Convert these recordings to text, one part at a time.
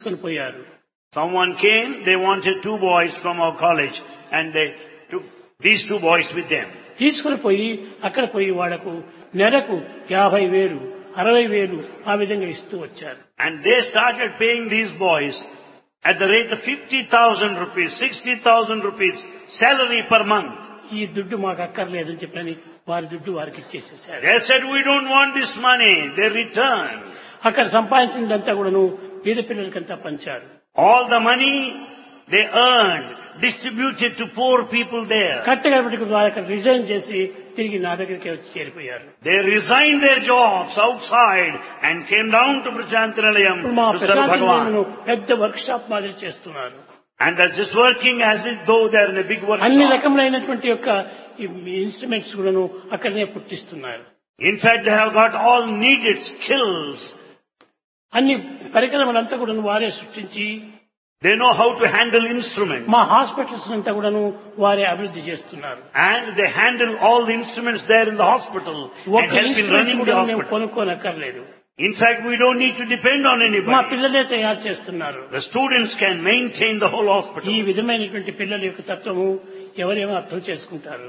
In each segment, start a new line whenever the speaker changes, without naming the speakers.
తీసుకొని పోయారు
Someone came, they wanted two boys from our college and they took these two boys with them.
తీసుకుని పోయి అక్కడ పోయి వాళ్లకు నెలకు యాభై వేలు అరవై వేలు ఆ విధంగా ఇస్తూ వచ్చారు
And they started paying these boys at the rate of 50,000 rupees, 60,000 rupees salary per month.
ఈ దుడ్డు మాకు అక్కర్లేదని చెప్పని వారి దుడ్డు వారికి ఇచ్చేసేసారు
They said, we don't want this money. They returned.
అక్కడ సంపాదించినదంతా కూడాను బీద పిల్లలకంతా పంచారు
All the money they earned distributed to poor people there.
కట్టగడపటికి వారు అక్కడ రిజైన్ చేసి తిరిగి నా దగ్గరికి వచ్చి చేరిపోయారు
They resigned their jobs outside and came down to Prachantralayam
ఇప్పుడు మా
to serve Bhagavan.
ప్రశాంత్ పెద్ద వర్క్ షాప్ మాదిరి చేస్తున్నారు
And they're just working as if though they're in a big
అన్ని
workshop.
రకములైనటువంటి యొక్క ఇన్స్ట్రుమెంట్స్ కూడాను అక్కడనే పుట్టిస్తున్నారు
In fact, they have got all needed skills.
అన్ని పరికరములంతా కూడా వారే సృష్టించి
They know how to handle instruments.
మా హాస్పిటల్స్ అంతా కూడాను వారే అభివృద్ధి చేస్తున్నారు
And they handle all the instruments there in the hospital and
ఒక్క
help in
instrument
running the
కూడా మేము
hospital.
కొనుక్కోనక్కర్లేదు
In fact, we don't need to depend on
మా
anybody.
పిల్లలే తయారు చేస్తున్నారు
The students can maintain the whole
ఈ
hospital.
విధమైనటువంటి పిల్లల యొక్క తత్వము ఎవరేమో అర్థం చేసుకుంటారు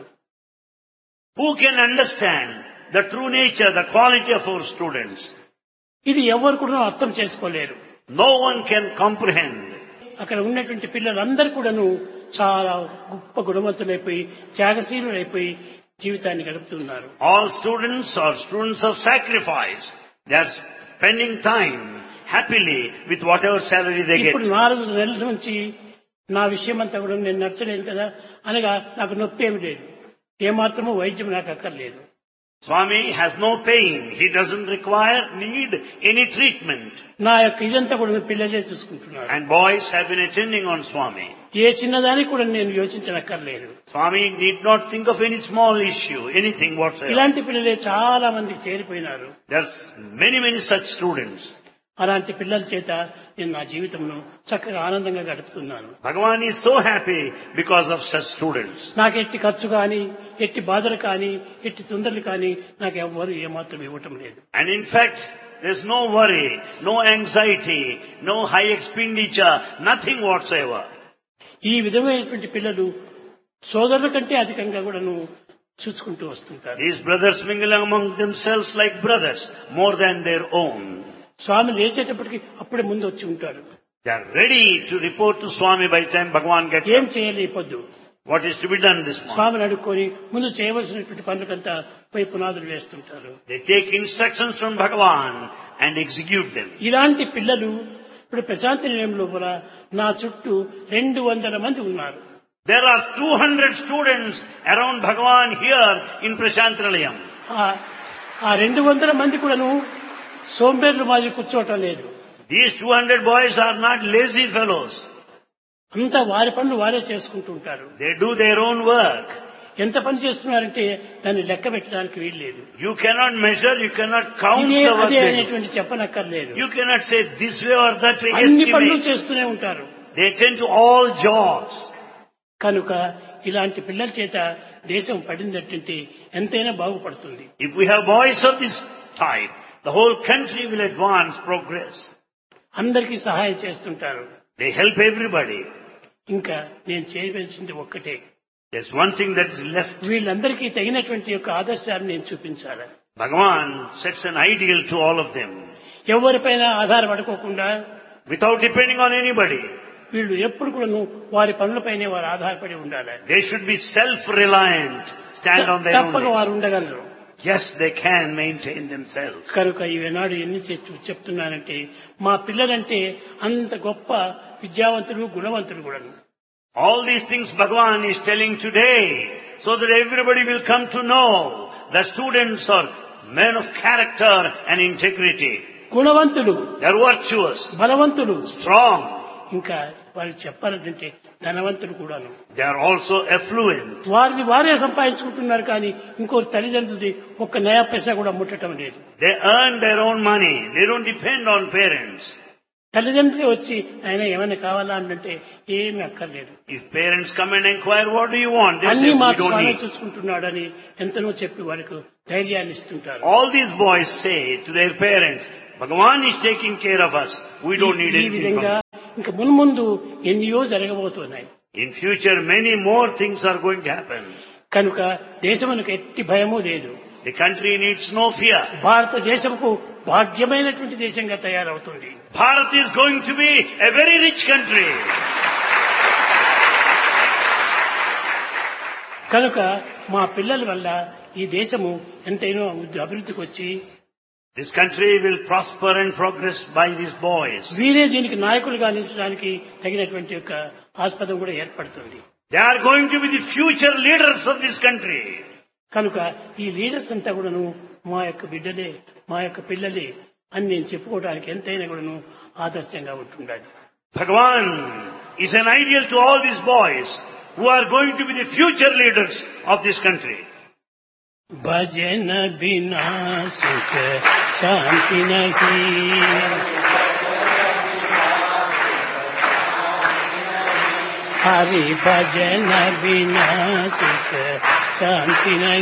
Who can understand the true nature, the quality of our students?
ఇది ఎవరు కూడా అర్థం చేసుకోలేరు
No one can comprehend.
అక్కడ ఉన్నటువంటి పిల్లలందరూ కూడాను చాలా గొప్ప గుణవంతులైపోయి త్యాగశీలులైపోయి జీవితాన్ని గడుపుతున్నారు
All students are students of sacrifice. They are spending time happily with whatever salary they get.
ఇప్పుడు నాలుగు నెలల నుంచి నా విషయం అంతా కూడా నేను నచ్చలేదు కదా అనగా నాకు నొప్పి ఏమి లేదు ఏమాత్రమూ వైద్యం నాకు అక్కర్లేదు
Swami has no pain. He doesn't require, need any treatment.
నా యొక్క ఇదంతా కూడా పిల్లలే చూసుకుంటున్నారు
And boys have been attending on Swami.
ఏ చిన్నదానికి కూడా నేను యోచించనక్కర్లేదు
Swami need not think of any small issue, anything whatsoever.
ఇలాంటి పిల్లలే చాలా మంది చేరిపోయినారు
There's many, many such students.
అలాంటి పిల్లల చేత నేను నా జీవితంలో చక్కగా ఆనందంగా గడుపుతున్నాను
Bhagavan is so happy because of such students.
నాకు ఎట్టి ఖర్చు కానీ ఎట్టి బాధలు కానీ ఎట్టి తొందరలు కానీ నాకు ఎవ్వరు ఏమాత్రం ఇవ్వటం లేదు
And in fact, there's no worry, no anxiety, no high expenditure, nothing whatsoever.
ఈ విధమైనటువంటి పిల్లలు సోదరుల కంటే అధికంగా కూడాను చూసుకుంటూ వస్తుంటారు
These brothers mingle among themselves like brothers, more than their own.
స్వామి లేచేటప్పటికి అప్పుడే ముందు వచ్చి ఉంటారు
They are ready to report to Swami by the time Bhagavan gets
ఏం
up.
చేయాలి ఈ పొద్దు
What is to be done this morning?
స్వామిని అడుక్కొని ముందు చేయవలసినటువంటి పనులకంతా పై పునాదులు వేస్తుంటారు
They take instructions from Bhagavan and execute them.
ఇలాంటి పిల్లలు ఇప్పుడు ప్రశాంతి నిలయం లోపల నా చుట్టూ రెండు వందల మంది ఉన్నారు
There are 200 students around Bhagavan here in Prashantralayam.
ఆ- ఆ రెండు వందల మంది కూడాను సోంబేర్లు మాది కూర్చోవటం లేదు
These 200 boys are not lazy fellows.
అంతా వారి పనులు వారే చేసుకుంటూ ఉంటారు
They do their own work.
ఎంత పని చేస్తున్నారంటే దాన్ని లెక్క పెట్టడానికి వీల్లేదు
You cannot measure, you cannot count
ఇదే
the work
అదే
they do.
అనేటువంటి చెప్పనక్కర్లేదు
You cannot say this way or that way
అన్ని పనులు
estimate.
చేస్తూనే ఉంటారు
They attend to all jobs.
కనుక ఇలాంటి పిల్లల చేత దేశం పడిందంటే ఎంతైనా బాగుపడుతుంది
If we have boys of this type, the whole country will advance, progress.
అందరికీ సహాయం చేస్తుంటారు
They help everybody.
ఇంకా నేను చేయవలసింది ఒక్కటే
There's one thing that is left.
వీళ్ళందరికీ తగినటువంటి యొక్క ఆదర్శాన్ని నేను చూపించాలి
Bhagavan sets an ideal to all of them
ఎవరిపైన ఆధారపడుకోకుండా
without depending on anybody.
వీళ్ళు ఎప్పుడు కూడా వారి పనులపైనే వారు ఆధారపడి ఉండాలి
They should be self-reliant, stand on their
తప్పక
own
వారు
legs.
ఉండగలరు
Yes, they can maintain themselves.
కనుక ఈనాడు ఎన్ని చెప్- చెప్తున్నానంటే మా పిల్లలంటే అంత గొప్ప విద్యావంతులు గుణవంతులు కూడా
All these things Bhagavan is telling today so that everybody will come to know the students are men of character and integrity.
గుణవంతులు
They're virtuous,
బలవంతులు
strong.
ఇంకా వాళ్ళు చెప్పాలంటే ధనవంతులు కూడాను
They are also affluent.
వారిని వారే సంపాదించుకుంటున్నారు కానీ ఇంకో తల్లిదండ్రులది ఒక్క నయా పైసా కూడా ముట్టడం లేదు
They earn their own money. They don't depend on parents.
తల్లిదండ్రులే వచ్చి ఆయన ఏమైనా కావాలా అంటే ఏమీ అక్కర్లేదు
If parents come and inquire, what do you want? They say,
అన్ని
we
మాకు
don't
స్వామి
need.
చూసుకుంటున్నాడని ఎంతనో చెప్పి వారికి ధైర్యాన్ని ఇస్తుంటారు
All these boys say to their parents, Bhagavan is taking care of us. We don't need
ఈ
anything from
విధంగా
him.
ఇంకా మున్ముందు ఎన్నయో జరగబోతున్నాయి
In future, many more things are going to happen.
కనుక దేశమునకు ఎట్టి భయము లేదు
The country needs no fear.
భారతదేశముకు భాగ్యమైనటువంటి దేశంగా తయారవుతుంది
Bharat is going to be a very rich country.
కనుక మా పిల్లల వల్ల ఈ దేశము ఎంతైనో అభివృద్ధికి వచ్చి
This country will prosper and progress by these boys.
వీరే దీనికి నాయకులుగా నిలిచడానికి తగినటువంటి యొక్క ఆస్పదం కూడా ఏర్పడుతుంది
They are going to be the future leaders of this country.
కనుక ఈ లీడర్స్ అంతా కూడాను మా యొక్క బిడ్డలే మా యొక్క పిల్లలే అని నేను చెప్పుకోవడానికి ఎంతైనా కూడాను ఆదర్శంగా ఉంటుండాలి
Bhagavan is an ideal to all these boys who are going to be the future leaders of this country.
भजन बिना सुख शांति नहीं हरि भजन बिना सुख शांति नहीं